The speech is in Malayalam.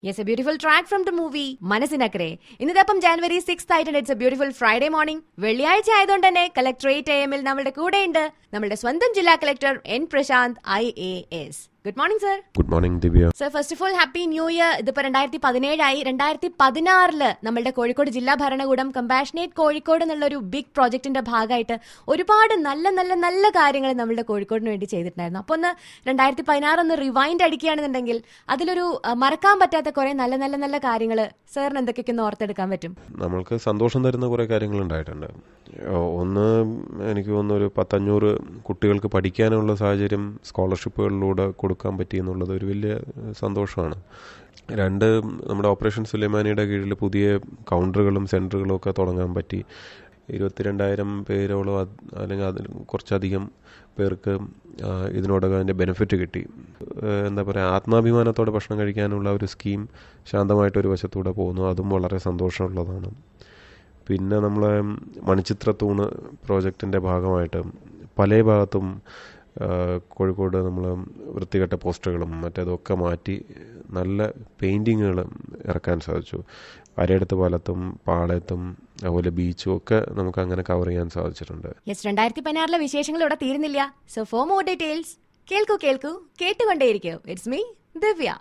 yes a beautiful track from the movie Manassinakkare ഇന്നിതപ്പം ജാനുവരി സിക്സ് ആയിട്ടുണ്ട് it's a beautiful Friday morning വെള്ളിയാഴ്ച ആയതുകൊണ്ട് തന്നെ കളക്ടറേറ്റ് എ എമ്മിൽ നമ്മുടെ കൂടെയുണ്ട് നമ്മുടെ സ്വന്തം ജില്ലാ collector N Prashanth I A S good morning sir good morning Divya sir first of all happy new year ഇതിപ്പോ രണ്ടായിരത്തി പതിനേഴായി രണ്ടായിരത്തി പതിനാറില് നമ്മളുടെ കോഴിക്കോട് ജില്ലാ ഭരണകൂടം കമ്പാഷനേറ്റ് കോഴിക്കോട് എന്നുള്ള ഒരു ബിഗ് പ്രോജക്റ്റിന്റെ ഭാഗമായിട്ട് ഒരുപാട് നല്ല നല്ല നല്ല കാര്യങ്ങൾ നമ്മളുടെ കോഴിക്കോടിന് വേണ്ടി ചെയ്തിട്ടുണ്ടായിരുന്നു അപ്പൊ ഒന്ന് രണ്ടായിരത്തി പതിനാറ് ഒന്ന് റിവൈൻഡ് അടിക്കുകയാണെന്നുണ്ടെങ്കിൽ അതിലൊരു അഹ്, മറക്കാൻ പറ്റാത്ത കുറെ നല്ല നല്ല നല്ല കാര്യങ്ങൾ സാറിന് എന്തൊക്കെയൊക്കെ ഒന്ന് ഓർത്തെടുക്കാൻ പറ്റും നമ്മൾക്ക് സന്തോഷം തരുന്ന കുറേ കാര്യങ്ങൾ ഉണ്ടായിട്ടുണ്ട് ഓ- ഒന്ന് എനിക്ക് തോന്നുന്നു ഒരു പത്തഞ്ഞൂറ് കുട്ടികൾക്ക് പഠിക്കാനുള്ള സാഹചര്യം സ്കോളർഷിപ്പുകളിലൂടെ കൊടുക്കാൻ പറ്റി എന്നുള്ളത് ഒരു വലിയ ഏഹ്, സന്തോഷമാണ് രണ്ട് നമ്മുടെ ഓപ്പറേഷൻ സുലൈമാനിയുടെ കീഴിൽ പുതിയ കൗണ്ടറുകളും സെൻറ്ററുകളും ഒക്കെ തുടങ്ങാൻ പറ്റി ഇരുപത്തിരണ്ടായിരം പേരോളം അത് അല്ലെങ്കിൽ അതിൽ കുറച്ചധികം പേർക്ക് ആ, ഇതിനോടകം അതിൻ്റെ ബെനിഫിറ്റ് കിട്ടി ഏഹ് എന്താ പറയുക ആത്മാഭിമാനത്തോടെ ഭക്ഷണം കഴിക്കാനുള്ള ഒരു സ്കീം ശാന്തമായിട്ടൊരു വശത്തൂടെ പോകുന്നു അതും വളരെ സന്തോഷമുള്ളതാണ് പിന്നെ നമ്മൾ മണിച്ചിത്രത്തൂണ് പ്രോജക്റ്റിൻ്റെ ഭാഗമായിട്ട് പല ഭാഗത്തും ആ, കോഴിക്കോട് നമ്മൾ വൃത്തികെട്ട പോസ്റ്ററുകളും മറ്റേതൊക്കെ മാറ്റി നല്ല പെയിൻറ്റിങ്ങുകൾ ഇറക്കാൻ സാധിച്ചു അരയടുത്ത് പാലത്തും പാളയത്തും അതുപോലെ ബീച്ചും ഒക്കെ നമുക്ക് അങ്ങനെ കവർ ചെയ്യാൻ സാധിച്ചിട്ടുണ്ട് യെസ് രണ്ടായിരത്തി പതിനാറിലെ വിശേഷങ്ങൾ ഇവിടെ തീരുന്നില്ല സോ ഫോർ മോർ ഡീറ്റെയിൽസ് കേൾക്കൂ കേൾക്കൂ കേട്ടുകൊണ്ടേയിരിക്കൂ ഇറ്റ്സ് മീ ദിവ്യ